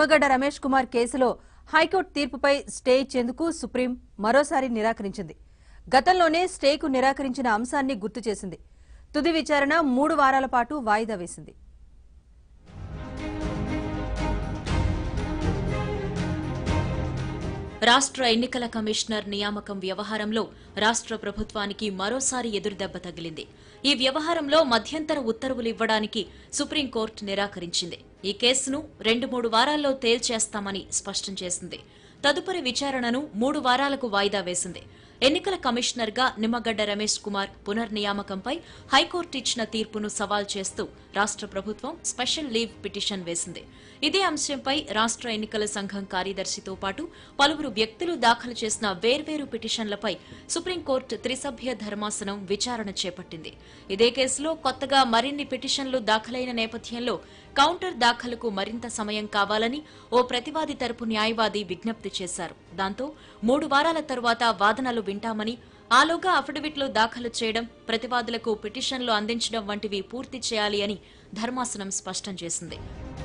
నిమ్మగడ్డ రమేష్ కుమార్ కేసులో హైకోర్టు తీర్పుపై స్టే ఇచ్చేందుకు సుప్రీం మరోసారి నిరాకరించింది గతంలోనే స్టేకు నిరాకరించిన అంశాన్ని గుర్తు చేసింది తుది విచారణ మూడు వారాల పాటు వాయిదా వేసింది రాష్ట్ర ఎన్నికల కమిషనర్ నియామకం వ్యవహారంలో రాష్ట్ర ప్రభుత్వానికి మరోసారి ఎదురుదెబ్బ తగిలింది ఈ వ్యవహారంలో మధ్యంతర ఉత్తర్వులు ఇవ్వడానికి సుప్రీంకోర్టు నిరాకరించింది ఈ కేసును రెండు మూడు వారాల్లో తేల్చేస్తామని స్పష్టం చేసింది తదుపరి విచారణను మూడు వారాలకు వాయిదా వేసింది ఎన్నికల కమిషనర్గా నిమ్మగడ్డ రమేష్ కుమార్ పునర్నియామకంపై హైకోర్టు ఇచ్చిన తీర్పును సవాల్ చేస్తూ రాష్ట్ర ప్రభుత్వం స్పెషల్ లీవ్ పిటిషన్ వేసింది ఇదే అంశంపై రాష్ట్ర ఎన్నికల సంఘం కార్యదర్శితో పాటు పలువురు వ్యక్తులు దాఖలు చేసిన వేర్వేరు పిటిషన్లపై సుప్రీంకోర్టు త్రిసభ్య ధర్మాసనం విచారణ చేపట్టింది ఇదే కేసులో కొత్తగా మరిన్ని పిటిషన్లు దాఖలైన నేపథ్యంలో కౌంటర్ దాఖలుకు మరింత సమయం కావాలని ఓ ప్రతివాది తరపు న్యాయవాది విజ్ఞప్తి చేశారు దాంతో మూడు వారాల తరువాత వాదనలు వింటామని ఆలోగా అఫిడవిట్లు దాఖలు చేయడం ప్రతివాదులకు పిటిషన్లు అందించడం వంటివి పూర్తి చేయాలి అని ధర్మాసనం స్పష్టం చేసింది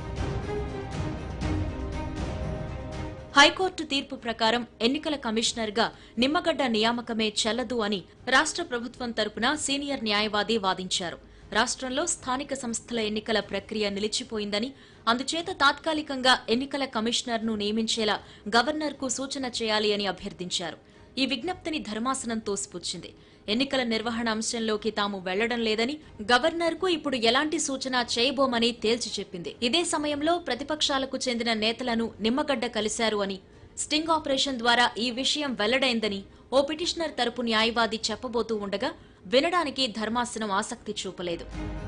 హైకోర్టు తీర్పు ప్రకారం ఎన్నికల కమిషనర్గా నిమ్మగడ్డ నియామకమే చెల్లదు అని రాష్ట్ర ప్రభుత్వం తరపున సీనియర్ న్యాయవాది వాదించారు రాష్ట్రంలో స్థానిక సంస్థల ఎన్నికల ప్రక్రియ నిలిచిపోయిందని అందుచేత తాత్కాలికంగా ఎన్నికల కమిషనర్ను నియమించేలా గవర్నర్కు సూచన చేయాలి అని అభ్యర్థించారు ఈ విజ్ఞప్తిని ధర్మాసనం తోసిపుచ్చింది ఎన్నికల నిర్వహణ అంశంలోకి తాము వెళ్లడం లేదని గవర్నర్కు ఇప్పుడు ఎలాంటి సూచన చేయబోమని తేల్చి చెప్పింది ఇదే సమయంలో ప్రతిపక్షాలకు చెందిన నేతలను నిమ్మగడ్డ కలిశారు అని స్టింగ్ ఆపరేషన్ ద్వారా ఈ విషయం వెల్లడైందని ఓ పిటిషనర్ తరపు న్యాయవాది చెప్పబోతూ ఉండగా వినడానికి ధర్మాసనం ఆసక్తి చూపలేదు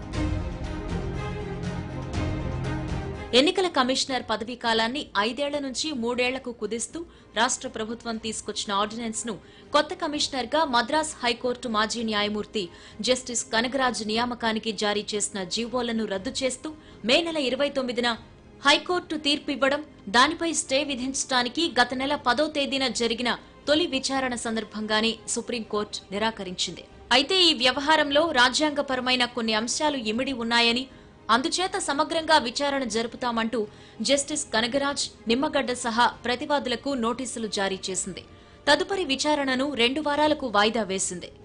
ఎన్నికల కమిషనర్ పదవీ కాలాన్ని ఐదేళ్ల నుంచి మూడేళ్లకు కుదిస్తూ రాష్ట్ర ప్రభుత్వం తీసుకొచ్చిన ఆర్డినెన్స్ ను కొత్త కమిషనర్ గా మద్రాస్ హైకోర్టు మాజీ న్యాయమూర్తి జస్టిస్ కనగరాజ్ నియామకానికి జారీ చేసిన జీవోలను రద్దు చేస్తూ మే నెల ఇరవై తొమ్మిదిన హైకోర్టు తీర్పు ఇవ్వడం దానిపై స్టే విధించడానికి గత నెల పదో తేదీన జరిగిన తొలి విచారణ సందర్భంగానే సుప్రీంకోర్టు నిరాకరించింది అయితే ఈ వ్యవహారంలో రాజ్యాంగపరమైన కొన్ని అంశాలు ఇమిడి ఉన్నాయని అందుచేత సమగ్రంగా విచారణ జరుపుతామంటూ జస్టిస్ కనగరాజ్ నిమ్మగడ్డ సహా ప్రతివాదులకు నోటీసులు జారీ చేసింది తదుపరి విచారణను రెండు వారాలకు వాయిదా వేసింది